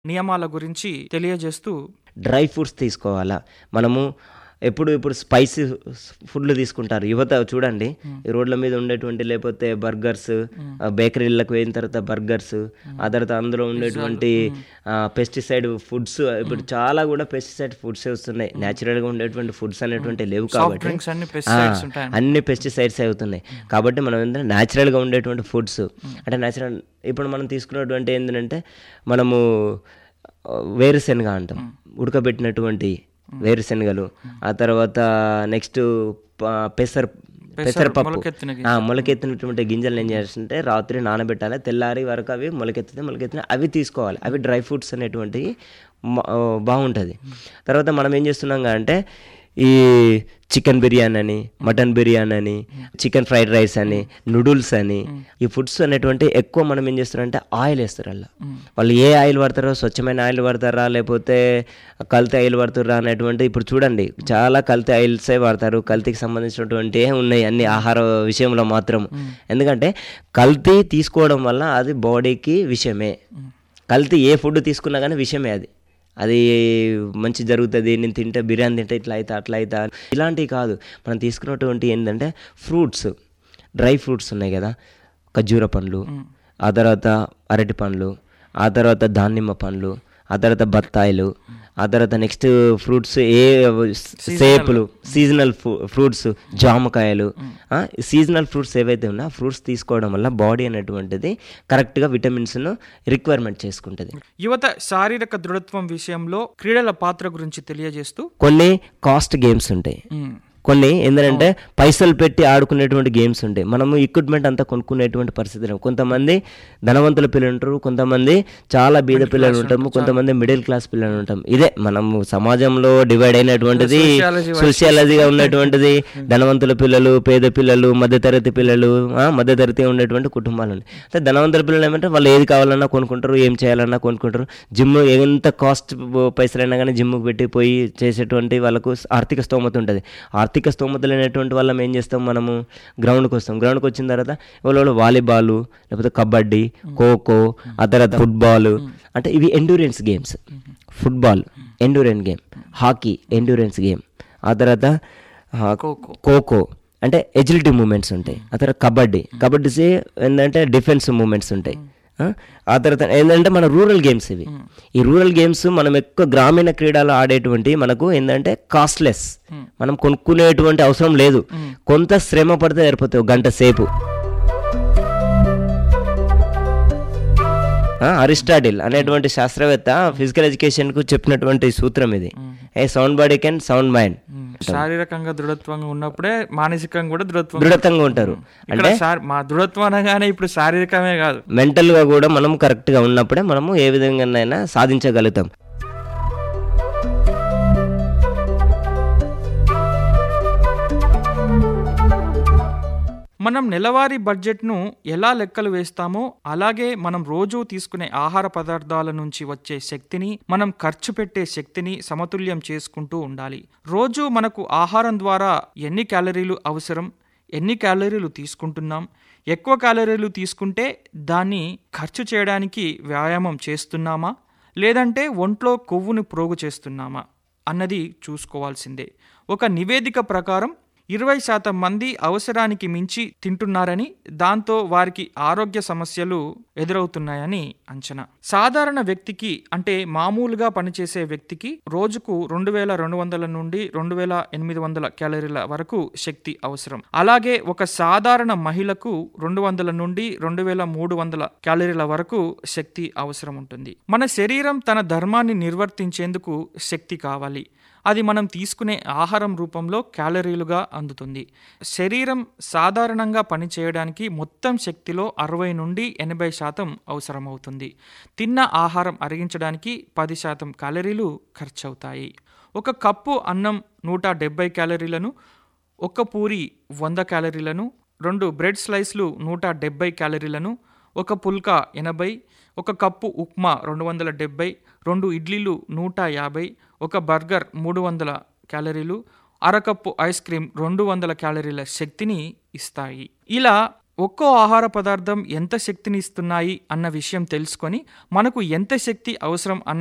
నియమాల గురించి తెలియజేస్తూ డ్రై ఫ్రూట్స్ తీసుకోవాలా మనము ఎప్పుడు ఇప్పుడు స్పైసీ ఫుడ్లు తీసుకుంటారు యువత చూడండి ఈ రోడ్ల మీద ఉండేటువంటి లేకపోతే బర్గర్స్ బేకరీలకు పోయిన తర్వాత బర్గర్స్ ఆ తర్వాత అందులో ఉండేటువంటి పెస్టిసైడ్ ఫుడ్స్ ఇప్పుడు చాలా కూడా పెస్టిసైడ్ ఫుడ్స్ వస్తున్నాయి న్యాచురల్గా ఉండేటువంటి ఫుడ్స్ అనేటువంటి లేవు కాబట్టి డ్రింక్స్ అన్ని పెస్టిసైడ్స్ ఉంటాయి అన్ని పెస్టిసైడ్స్ అవుతున్నాయి కాబట్టి మనం ఏంటంటే న్యాచురల్గా ఉండేటువంటి ఫుడ్స్ అంటే న్యాచురల్ ఇప్పుడు మనం తీసుకున్నటువంటి ఏంటంటే మనము ఆ, వేరుశెనగ అంటాం ఉడకబెట్టినటువంటి వేరుశెనగలు ఆ తర్వాత నెక్స్ట్ పెసర పెసరపప్పు మొలకెత్తిన ఆ, మొలకెత్తినటువంటి గింజలు ఏం చేస్తుంటే రాత్రి నానబెట్టాలి తెల్లారి వరకు అవి మొలకెత్తితే మొలకెత్తిన అవి తీసుకోవాలి అవి డ్రై ఫ్రూట్స్ అనేటువంటివి మ- ఆ, బాగుంటుంది తర్వాత మనం ఏం చేస్తున్నాం అంటే ఈ చికెన్ బిర్యానీ అని మటన్ బిర్యానీ అని చికెన్ ఫ్రైడ్ రైస్ అని నూడిల్స్ అని ఈ ఫుడ్స్ అనేటువంటి ఎక్కువ మనం ఏం చేస్తారంటే ఆయిల్ వేస్తారు అలా వాళ్ళు ఏ ఆయిల్ వాడతారో స్వచ్ఛమైన ఆయిల్ వాడతారా లేకపోతే కల్తీ ఆయిల్ వాడుతారా అనేటువంటి ఇప్పుడు చూడండి చాలా కల్తీ ఆయిల్సే వాడతారు కల్తీకి సంబంధించినటువంటి ఉన్నాయి అన్ని ఆహార విషయంలో మాత్రం ఎందుకంటే కల్తీ తీసుకోవడం వల్ల అది బాడీకి విషయమే కల్తీ ఏ ఫుడ్ తీసుకున్నా కానీ విషయమే అది అది మంచి జరుగుతుంది నేను తింటే బిర్యానీ తింటే ఇట్లా అవుతా అట్లా అవుతా ఇలాంటివి కాదు మనం తీసుకున్నటువంటి ఏంటంటే ఫ్రూట్స్ డ్రై ఫ్రూట్స్ ఉన్నాయి కదా ఖర్జూర పండ్లు ఆ తర్వాత అరటి పండ్లు ఆ తర్వాత దానిమ్మ పండ్లు ఆ తర్వాత బత్తాయిలు ఆ తర్వాత నెక్స్ట్ ఫ్రూట్స్ ఏ సేపులు సీజనల్ ఫ్రూట్స్ జామకాయలు సీజనల్ ఫ్రూట్స్ ఏవైతే ఉన్నా ఫ్రూట్స్ తీసుకోవడం వల్ల బాడీ అనేటువంటిది కరెక్ట్గా విటమిన్స్ను రిక్వైర్మెంట్ చేసుకుంటుంది యువత శారీరక దృఢత్వం విషయంలో క్రీడల పాత్ర గురించి తెలియజేస్తూ కొన్ని కాస్ట్ గేమ్స్ ఉంటాయి ఉమ్, కొన్ని ఏంటంటే పైసలు పెట్టి ఆడుకునేటువంటి గేమ్స్ ఉంటాయి మనము ఎక్విప్మెంట్ అంతా కొనుక్కునేటువంటి పరిస్థితి లేదు. కొంతమంది ధనవంతుల పిల్లలు ఉంటారు కొంతమంది చాలా బీద పిల్లలు ఉంటాము కొంతమంది మిడిల్ క్లాస్ పిల్లలు ఉంటాం ఇదే మనము సమాజంలో డివైడ్ అయినటువంటిది Sociology సోషియాలజీగా ఉన్నటువంటిది ధనవంతుల పిల్లలు పేద పిల్లలు మధ్యతరగతి పిల్లలు ఆ, మధ్యతరగతి ఉండేటువంటి కుటుంబాలు ఉన్నాయి అంటే ధనవంతుల పిల్లలు ఏమంటే వాళ్ళు ఏది కావాలన్నా కొనుక్కుంటారు ఏం చేయాలన్నా కొనుక్కుంటారు జిమ్ ఎంత కాస్ట్ పైసలైనా కానీ జిమ్కి పెట్టి పోయి చేసేటువంటి వాళ్ళకు ఆర్థిక స్తోమత ఉంటుంది ఆర్థిక స్తోమత లేనటువంటి వాళ్ళం ఏం చేస్తాం మనము గ్రౌండ్కి వస్తాం గ్రౌండ్కి వచ్చిన తర్వాత వాళ్ళు వాలీబాల్ లేకపోతే కబడ్డీ ఖోఖో ఆ తర్వాత ఫుట్బాల్ అంటే ఇవి endurance games football endurance game hockey endurance game ఆ తర్వాత ఆ, ఖోఖో ఖోఖో అంటే ఎజిలిటీ మూమెంట్స్ ఉంటాయి ఆ తర్వాత కబడ్డీ కబడ్డీ ఏంటంటే డిఫెన్స్ మూమెంట్స్ ఉంటాయి ఆ? ఆ తర్వాత ఏంటంటే మన రూరల్ గేమ్స్ ఇవి ఈ రూరల్ గేమ్స్ మనం ఎక్కువ గ్రామీణ క్రీడలు ఆడేటువంటి మనకు ఏంటంటే కాస్ట్లెస్ మనం కొనుక్కునేటువంటి అవసరం లేదు కొంత శ్రమ పడితే సరిపోతుంది ఒక గంట సేపు ఆ, అరిస్టాటిల్ అనేటువంటి శాస్త్రవేత్త ఫిజికల్ ఎడ్యుకేషన్కు చెప్పినటువంటి సూత్రం ఇది a sound body can sound mind um, శారీరకంగా దృఢత్వంగా ఉన్నప్పుడే మానసికంగా కూడా దృఢత్వం దృఢంగా ఉంటారు ఇక్కడ శారీ- మా దృఢత్వం అనగానే ఇప్పుడు శారీరకమే కాదు మెంటల్గా కూడా మనం కరెక్ట్గా ఉన్నప్పుడే మనము ఏ విధంగానైనా సాధించగలుగుతాం మనం నెలవారీ బడ్జెట్ను ఎలా లెక్కలు వేస్తామో అలాగే మనం రోజూ తీసుకునే ఆహార పదార్థాల నుంచి వచ్చే శక్తిని మనం ఖర్చు పెట్టే శక్తిని సమతుల్యం చేసుకుంటూ ఉండాలి రోజు మనకు ఆహారం ద్వారా ఎన్ని క్యాలరీలు అవసరం ఎన్ని క్యాలరీలు తీసుకుంటున్నాం ఎక్కువ క్యాలరీలు తీసుకుంటే దాన్ని ఖర్చు చేయడానికి వ్యాయామం చేస్తున్నామా లేదంటే ఒంట్లో కొవ్వును ప్రోగు చేస్తున్నామా అన్నది చూసుకోవాల్సిందే ఒక నివేదిక ప్రకారం ఇరవై శాతం మంది అవసరానికి మించి తింటున్నారని దాంతో వారికి ఆరోగ్య సమస్యలు ఎదురవుతున్నాయని అంచనా సాధారణ వ్యక్తికి అంటే మామూలుగా పనిచేసే వ్యక్తికి రోజుకు రెండు వేల రెండు వందల నుండి రెండు వేల ఎనిమిది వందల క్యాలరీల వరకు శక్తి అవసరం అలాగే ఒక సాధారణ మహిళకు రెండు వందల నుండి రెండు వేల మూడు వందల క్యాలరీల వరకు శక్తి అవసరం ఉంటుంది మన శరీరం తన ధర్మాన్ని నిర్వర్తించేందుకు శక్తి కావాలి అది మనం తీసుకునే ఆహారం రూపంలో క్యాలరీలుగా అందుతుంది శరీరం సాధారణంగా పనిచేయడానికి మొత్తం శక్తిలో అరవై నుండి ఎనభై శాతం అవసరమవుతుంది తిన్న ఆహారం అరిగించడానికి పది శాతం క్యాలరీలు ఖర్చవుతాయి ఒక కప్పు అన్నం నూట డెబ్బై క్యాలరీలను ఒక పూరి వంద క్యాలరీలను రెండు బ్రెడ్ స్లైస్లు నూట డెబ్బై క్యాలరీలను ఒక పుల్కా ఎనభై ఒక కప్పు ఉప్మా రెండు వందల డెబ్బై రెండు ఇడ్లీలు నూట యాభై ఒక బర్గర్ మూడు వందల క్యాలరీలు అరకప్పు ఐస్ క్రీమ్ రెండు వందల క్యాలరీల శక్తిని ఇస్తాయి ఇలా ఒక్కో ఆహార పదార్థం ఎంత శక్తిని ఇస్తున్నాయి అన్న విషయం తెలుసుకొని మనకు ఎంత శక్తి అవసరం అన్న